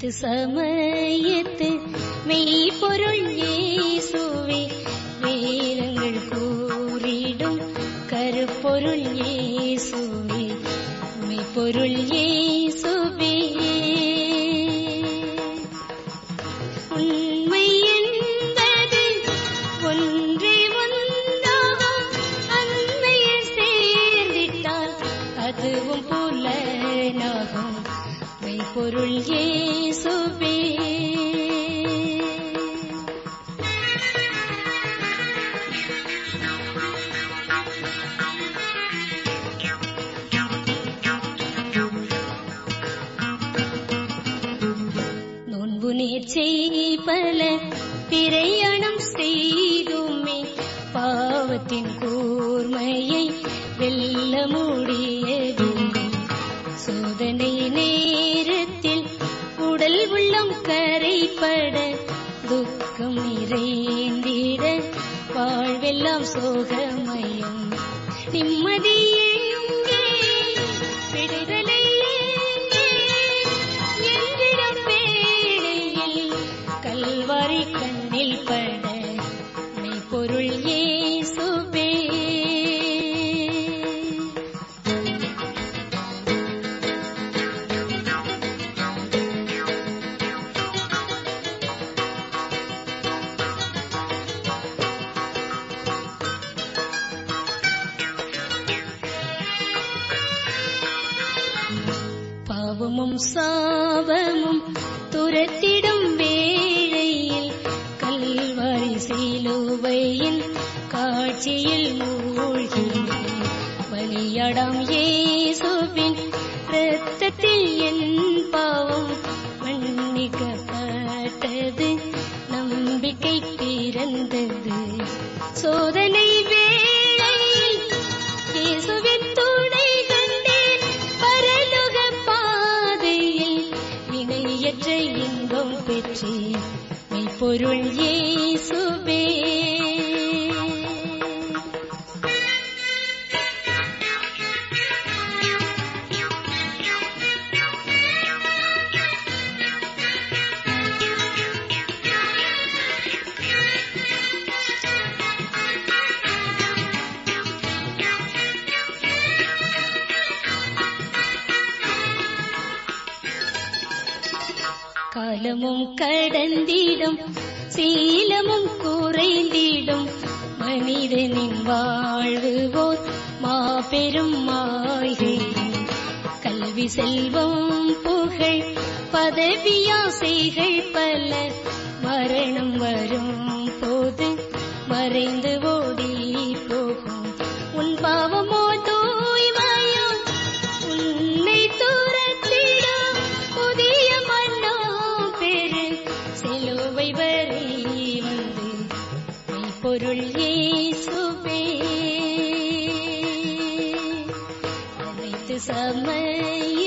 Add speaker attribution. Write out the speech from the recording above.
Speaker 1: அனைத்து சமயத்து மெய்ப்பொருள் இயேசுவே வேதங்கள் கூறிடும் கருப்பொருள் இயேசுவே மெய்ப்பொருள் இயேசுவே உண்மை என்பது ஒன்றே ஒன்றாகும் அண்மையில் சேர்ந்திட்டால் அதுவும் புலனாகும் மெய்ப்பொருள் இயேசுவே நோன்பு நேர்ச்சை பல பிரயாணம் செய்துமே பாவத்தின் கூர்மையை வெல்ல முடியவில்லை சோதனை நேரத்தில் உடல் உள்ளம் கரைப்பட துக்கம் நிறைந்திட வாழ்வெல்லாம் சோகமயம் நிம்மதி எங்கே விடுதலை எங்கே என்றிடம் வேளையில் கல்வாரி கண்ணில் பட மெய்ப்பொருள் இயேசுவே பாவமும் சாபமும் துரத்திடும் வேளையில் கல்வாரி சிலுவையின் காட்சியில் மூழ்கினேன் பலியடாம் இயேசுவின் இரத்தத்தில் என் பாவம் மன்னிக்கப்பட்டது நம்பிக்கை பிறந்தது சோதனை வேளையில் இயேசுவின் துணை கண்டேன் பரலோக பாதையில் இணையற்ற இன்பம் பெற்றேன் மெய்ப்பொருள் இயேசுவே காலமும் கடந்திடும் சீலமும் குறைந்திடும் மனிதனின் வாழ்வு போல் மாபெரும் மாயை கல்வி செல்வம் புகழ் பதவியாசைகள் பல மரணம் வரும் போது மறைந்து ஓடி போகும் உன் பாவமோ தூய்மையோ உன்னை துரத்திடும் புதிய மன்னோ பெரு சிலுவை வரை வந்து மெய்ப்பொருள் இயேசுவே அனைத்து சமய